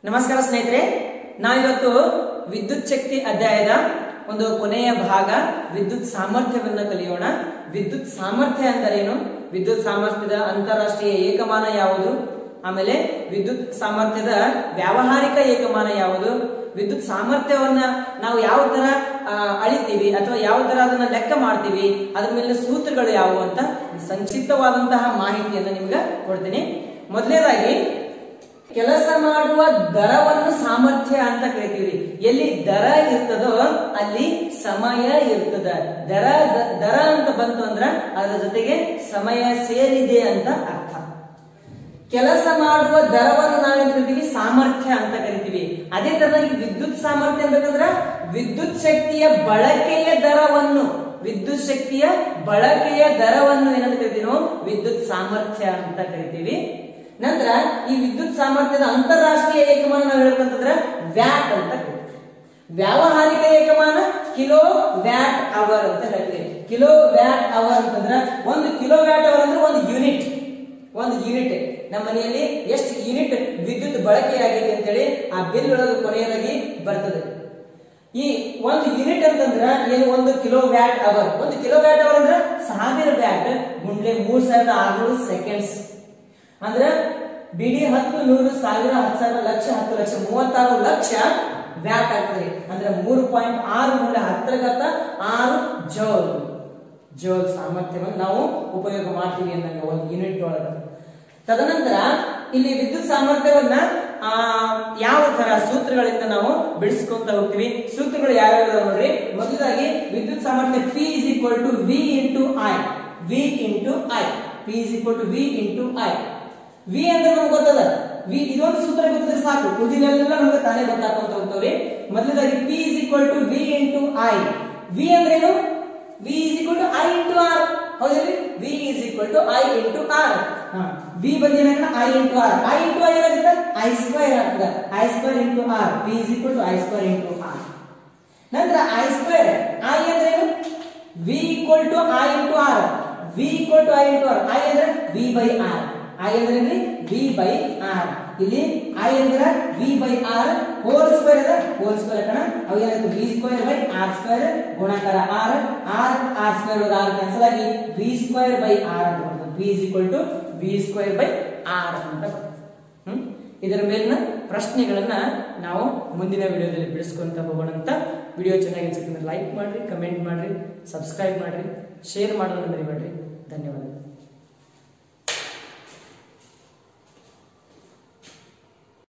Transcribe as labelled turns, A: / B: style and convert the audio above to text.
A: ನಮಸ್ಕಾರ ಸ್ನೇಹಿತರೆ ನಾವಿವತ್ತು ವಿದ್ಯುತ್ ಶಕ್ತಿ ಅಧ್ಯಾಯದ ಒಂದು ಕೊನೆಯ ಭಾಗ ವಿದ್ಯುತ್ ಸಾಮರ್ಥ್ಯವನ್ನ ಕಲಿಯೋಣ ವಿದ್ಯುತ್ ಸಾಮರ್ಥ್ಯ ಅಂದರೇನು ವಿದ್ಯುತ್ ಸಾಮರ್ಥ್ಯದ ಅಂತಾರಾಷ್ಟ್ರೀಯ ಏಕಮಾನ ಯಾವುದು ಆಮೇಲೆ ವಿದ್ಯುತ್ ಸಾಮರ್ಥ್ಯದ ವ್ಯಾವಹಾರಿಕ ಏಕಮಾನ ಯಾವುದು ವಿದ್ಯುತ್ ಸಾಮರ್ಥ್ಯವನ್ನ ನಾವು ಯಾವ ತರ ಆ, ಅಳಿತೀವಿ ಅಥವಾ ಯಾವ ತರ ಅದನ್ನ ಲೆಕ್ಕ ಮಾಡ್ತೀವಿ ಅದ್ರ ಮೇಲೆ ಸೂತ್ರಗಳು ಯಾವುವು ಅಂತ ಸಂಕ್ಷಿಪ್ತವಾದಂತಹ ಮಾಹಿತಿಯನ್ನು ನಿಮ್ಗೆ ಕೊಡ್ತೀನಿ ಮೊದಲನೇದಾಗಿ ಕೆಲಸ ಮಾಡುವ ದರವನ್ನು ಸಾಮರ್ಥ್ಯ ಅಂತ ಕರಿತೀವಿ ಎಲ್ಲಿ ದರ ಇರ್ತದೋ ಅಲ್ಲಿ ಸಮಯ ಇರ್ತದ ದರ ದ- ದರ ಅಂತ ಬಂತು ಅಂದ್ರ ಅದರ ಜೊತೆಗೆ ಸಮಯ ಸೇರಿದೆ ಅಂತ ಅರ್ಥ ಕೆಲಸ ಮಾಡುವ ದರವನ್ನು ನಾವೇನ್ ಕರಿತೀವಿ ಸಾಮರ್ಥ್ಯ ಅಂತ ಕರಿತೀವಿ ಅದೇ ತರನಾಗಿ ವಿದ್ಯುತ್ ಸಾಮರ್ಥ್ಯ ಅನ್ಬೇಕಂದ್ರ ವಿದ್ಯುತ್ ಶಕ್ತಿಯ ಬಳಕೆಯ ದರವನ್ನು ವಿದ್ಯುತ್ ಶಕ್ತಿಯ ಬಳಕೆಯ ದರವನ್ನು ಏನಂತ ಕರಿತೀವಿ ನಾವು ವಿದ್ಯುತ್ ಸಾಮರ್ಥ್ಯ ಅಂತ ಕರಿತೀವಿ ನಂತರ ಈ ವಿದ್ಯುತ್ ಸಾಮರ್ಥ್ಯದ ಅಂತಾರಾಷ್ಟ್ರೀಯ ಏಕಮಾನ ನಾವು ಹೇಳ್ಬೇಕಂತಂದ್ರೆ ವ್ಯಾಟ್ ಅಂತ ಕರಿತೀವಿ ವ್ಯಾವಹಾರಿಕ ಏಕಮಾನ ಕಿಲೋ ವ್ಯಾಟ್ ಅವರ್ ಅಂತ ಹೇಳ್ತೀವಿ ಕಿಲೋ ವ್ಯಾಟ್ ಅವರ್ ಅಂತಂದ್ರೆ ಒಂದು ಕಿಲೋ ವ್ಯಾಟ್ ಅವರ್ ಅಂದ್ರೆ ಒಂದು ಯೂನಿಟ್ ಒಂದು ಯೂನಿಟ್ ನಮ್ಮ ಮನೆಯಲ್ಲಿ ಎಷ್ಟು ಯೂನಿಟ್ ವಿದ್ಯುತ್ ಬಳಕೆಯಾಗಿದೆ ಅಂತೇಳಿ ಆ ಬಿಲ್ ಒಳಗೆ ಕೊನೆಯದಾಗಿ ಬರ್ತದೆ ಈ ಒಂದು ಯೂನಿಟ್ ಅಂತಂದ್ರ ಏನು ಒಂದು ಕಿಲೋ ವ್ಯಾಟ್ ಅವರ್ ಒಂದು ಕಿಲೋ ವ್ಯಾಟ್ ಅವರ್ ಅಂದ್ರೆ ಸಾವಿರ ವ್ಯಾಟ್ ಗುಂಡ್ಲೆ ಮೂರ್ ಸಾವಿರದ ಆರ್ನೂರು ಸೆಕೆಂಡ್ಸ್ ಅಂದ್ರೆ ಬಿಡಿ ಹತ್ತು ನೂರು ಸಾವಿರ ಹತ್ತು ಸಾವಿರ ಲಕ್ಷ ಹತ್ತು ಲಕ್ಷ ಮೂವತ್ತಾರು ಲಕ್ಷ ವ್ಯಾಟ್ ಆಗ್ತದೆ ಅಂದ್ರೆ ಮೂರು ಪಾಯಿಂಟ್ ಆರು ಗುಂಡ್ಲೆ ಹತ್ತರಗತ್ತ ಆರು ಜೌಲ್ ಜೌಲ್ ಸಾಮರ್ಥ್ಯವನ್ನು ನಾವು ಉಪಯೋಗ ಮಾಡ್ತೀವಿ ಅಂದಂಗ ಒಂದು ಯೂನಿಟ್ ಒಳಗ ತದನಂತರ ಇಲ್ಲಿ ವಿದ್ಯುತ್ ಸಾಮರ್ಥ್ಯವನ್ನ ಆ ಯಾವ ತರ ಸೂತ್ರಗಳಿಂದ ನಾವು ಬಿಡಿಸ್ಕೊಂತ ಹೋಗ್ತೀವಿ ಸೂತ್ರಗಳು ಯಾವ್ಯಾವ ಇದಾವೆ ನೋಡ್ರಿ ಮೊದಲಾಗಿ ವಿದ್ಯುತ್ ಸಾಮರ್ಥ್ಯ P is equal to V into I V into I P is equal to V into I V ಅಂದ್ರೆ ನಮ್ಗೆ ಗೊತ್ತದ ವಿ ಇದೊಂದು ಸೂತ್ರ ಗೊತ್ತಿದ್ರೆ ಸಾಕು ಉಳಿದಿನೆಲ್ಲ ನಮ್ಗೆ ತಾನೇ ಗೊತ್ತಾಗ್ಕೊಂತ ಹೋಗ್ತವ್ರಿ ಮೊದಲದಾಗಿ P is equal to V into I V ಅಂದ್ರೆ ಏನು V is equal to I into R ಹೌದಿಲ್ರಿ V is equal to I into R V ಬಂದಿನ I into R I into I ಏನಾಗುತ್ತೆ ಐ ಸ್ಕ್ವೇರ್ ಆಗ್ತದೆ I square into R V is equal to I square into R ನಂತರ I square I ಅಂದ್ರೆ ಏನು V equal to I into R V equal to I into R I ಅಂದ್ರೆ V by R I ಅಂದ್ರೆ ಏನ್ರಿ V by R ಇಲ್ಲಿ I ಅಂದ್ರೆ V by R whole square ಅದ whole square ಕಣ ಅವು ಏನಾಯ್ತು V square by R square ಗುಣಾಕಾರ R R R square R cancel ಆಗಿ ವಿ ಸ್ಕ್ವೇರ್ ಬೈ ಆರ್ ಅಂತ ಬರ್ತದೆ V is equal to V square by R ಅಂತ ಬರ್ತದೆ ಹ್ಮ್? ಇದರ ಮೇಲಿನ ಪ್ರಶ್ನೆಗಳನ್ನ ನಾವು ಮುಂದಿನ ವಿಡಿಯೋದಲ್ಲಿ ಬಿಡಿಸ್ಕೊಂತ ಹೋಗೋಣ ಅಂತ ವಿಡಿಯೋ ಚೆನ್ನಾಗಿ ಅನ್ಸುತ್ತೆ ಲೈಕ್ ಮಾಡ್ರಿ ಕಮೆಂಟ್ ಮಾಡ್ರಿ ಸಬ್ಸ್ಕ್ರೈಬ್ ಮಾಡ್ರಿ ಶೇರ್ ಮಾಡೋದನ್ನ ಮರಿಬೇಡ್ರಿ ಧನ್ಯವಾದ